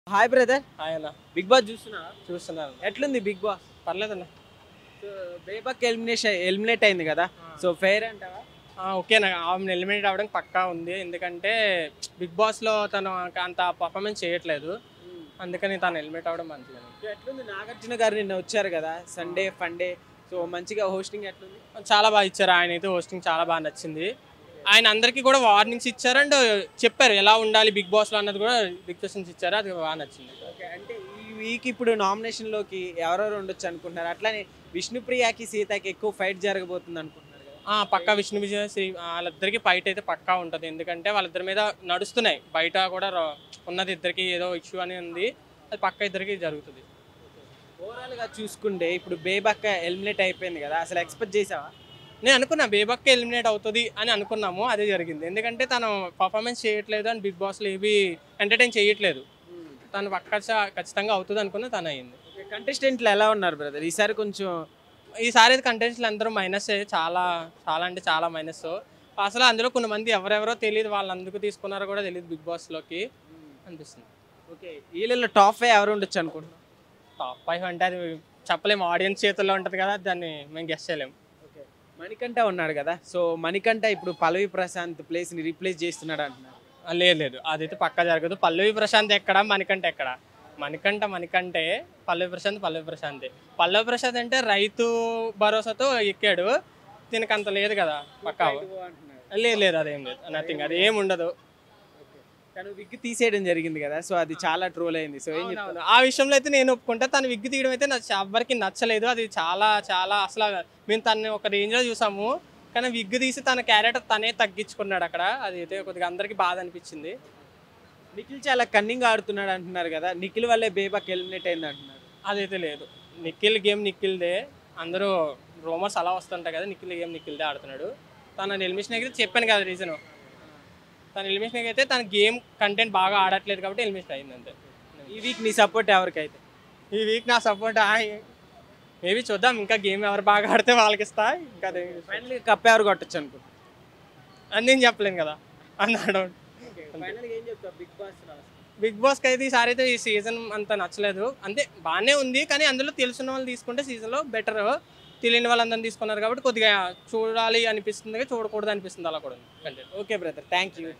Hi brother ఆయన Bigg Boss చూస్తున్నా చూస్తున్నాను ఎట్లుంది బిగ్ బాస్ పర్లేదన్న సో బేబక్ ఎలిమినేషన్ ఎలిమినేట్ అయింది కదా సో ఫెయిర్ అంటావా ఓకే నాకు ఆమె ఎలిమినేట్ అవ్వడం పక్కా ఉంది ఎందుకంటే బిగ్ బాస్లో తను అంత పర్ఫార్మెన్స్ చేయట్లేదు అందుకని తను ఎలిమినేట్ అవ్వడం మంచిది సో ఎట్లుంది నాగార్జున గారు నిన్న వచ్చారు కదా సండే ఫండే సో మంచిగా హోస్టింగ్ ఎట్లుంది చాలా బాగా ఇచ్చారు ఆయన అయితే హోస్టింగ్ చాలా బాగా నచ్చింది ఆయన అందరికీ కూడా వార్నింగ్స్ ఇచ్చారు అండ్ చెప్పారు ఎలా ఉండాలి బిగ్ బాస్లో అన్నది కూడా డిస్కషన్స్ ఇచ్చారు అది బాగా నచ్చింది ఓకే అంటే ఈ వీక్ ఇప్పుడు నామినేషన్లోకి ఎవరెవరు ఉండొచ్చు అనుకుంటున్నారు అట్లానే విష్ణుప్రియకి సీతకి ఎక్కువ ఫైట్ జరగబోతుంది అనుకుంటున్నారు కదా ఆ, పక్కా విష్ణు విజయ శ్రీ వాళ్ళిద్దరికి ఫైట్ అయితే పక్కా ఉంటుంది ఎందుకంటే వాళ్ళిద్దరి మీద నడుస్తున్నాయి బయట కూడా ర- ఉన్నది ఇద్దరికి ఏదో ఇష్యూ అని ఉంది అది పక్క ఇద్దరికి జరుగుతుంది ఓవరాల్ గా చూసుకుంటే ఇప్పుడు బేబక్క ఎలిమినేట్ అయిపోయింది కదా అసలు ఎక్స్పెక్ట్ చేసావా నేను అనుకున్నా బేబక్క ఎలిమినేట్ అవుతుంది అని అనుకున్నాము అదే జరిగింది ఎందుకంటే తను పర్ఫార్మెన్స్ చేయట్లేదు అని బిగ్ బాస్లో ఏవి ఎంటర్టైన్ చేయట్లేదు తను పక్క ఖచ్చితంగా అవుతుంది అనుకున్నా తను అయింది కంటెస్టెంట్లు ఎలా ఉన్నారు బ్రదర్ ఈసారి కొంచెం ఈసారి అయితే కంటెంట్స్లు అందరూ మైనస్ చాలా చాలా అంటే చాలా మైనస్ అసలు అందులో కొంతమంది ఎవరెవరో తెలియదు వాళ్ళు అందుకు తీసుకున్నారో కూడా తెలియదు బిగ్ బాస్లోకి అనిపిస్తుంది ఓకే వీళ్ళలో టాప్ ఫైవ్ ఎవరు ఉండొచ్చు అనుకుంటున్నాం టాప్ ఫైవ్ అంటే అది చెప్పలేము ఆడియన్స్ చేతుల్లో ఉంటుంది కదా దాన్ని మేము గెస్ట్ చేయలేము ఓకే మణికంఠ ఉన్నాడు కదా సో మణికంఠ ఇప్పుడు పల్లవి ప్రశాంత్ ప్లేస్ ని రీప్లేస్ చేస్తున్నాడు అంటున్నారు ఆ, లేదు లేదు అదైతే పక్కా జరగదు పల్లవి ప్రశాంత్ ఎక్కడ మణికంఠ ఎక్కడ మణికంఠ మణికంఠే పల్లవి ప్రశాంత్ పల్లవి ప్రశాంతే పల్లవి ప్రశాంత్ అంటే రైతు భరోసాతో ఎక్కాడు దీనికి అంత లేదు కదా పక్కా లేదు లేదు అదేం లేదు నథింగ్ అది ఏం ఉండదు తను విగ్ తీసేయడం జరిగింది కదా సో అది చాలా ట్రోల్ అయింది సో ఏం చెప్తావు అవునవును. ఆ విషయంలో అయితే నేను ఒప్పుకుంటా తను విగ్గు తీయడం అయితే నాకు ఎవ్వరికి నచ్చలేదు అది చాలా చాలా అసలు మేము తనని ఒక రేంజ్లో చూసాము కానీ విగ్గు తీసి తన క్యారెక్టర్ తనే తగ్గించుకున్నాడు అక్కడ అది అయితే కొద్దిగా అందరికి బాధ అనిపించింది నిఖిల్ చాలా కన్నింగ్ ఆడుతున్నాడు అంటున్నారు కదా నిఖిల్ వల్లే బేబాక్ ఎలిమినేట్ అయింది అంటున్నారు అదైతే లేదు నిఖిల్ గేమ్ నిఖిల్దే అందరూ రోమర్స్ అలా వస్తుంటాయి కదా నిఖిల్ గేమ్ నిఖిల్దే ఆడుతున్నాడు తన ఎలిమినేషన్ అయితే చెప్పాను కదా రీజన్ తన ఎలిమినేషన్ అయితే తన గేమ్ కంటెంట్ బాగా ఆడట్లేదు కాబట్టి ఎలిమినేషన్ అయింది అంతే ఈ వీక్ నీ సపోర్ట్ ఎవరికైతే ఈ వీక్ నా సపోర్ట్ మేబీ చూద్దాం ఇంకా గేమ్ ఎవరు బాగా ఆడితే వాళ్ళకి ఇస్తా ఇంకా అదే ఫైనల్ కప్ ఎవరు కొట్టచ్చు అనుకుంటున్నా అని నేను చెప్పలేను కదా అన్నాడు ఫైనల్ ఏం చెప్తావు బిగ్ బాస్ బిగ్ బాస్కి అయితే ఈసారి అయితే ఈ సీజన్ అంత నచ్చలేదు అంటే బాగానే ఉంది కానీ అందులో తెలుసున్న వాళ్ళు తీసుకుంటే సీజన్లో బెటర్ తెలియని వాళ్ళందరినీ తీసుకున్నారు కాబట్టి కొద్దిగా చూడాలి అనిపిస్తుంది చూడకూడదు అనిపిస్తుంది అలా కూడా ఉంది content okay brother thank you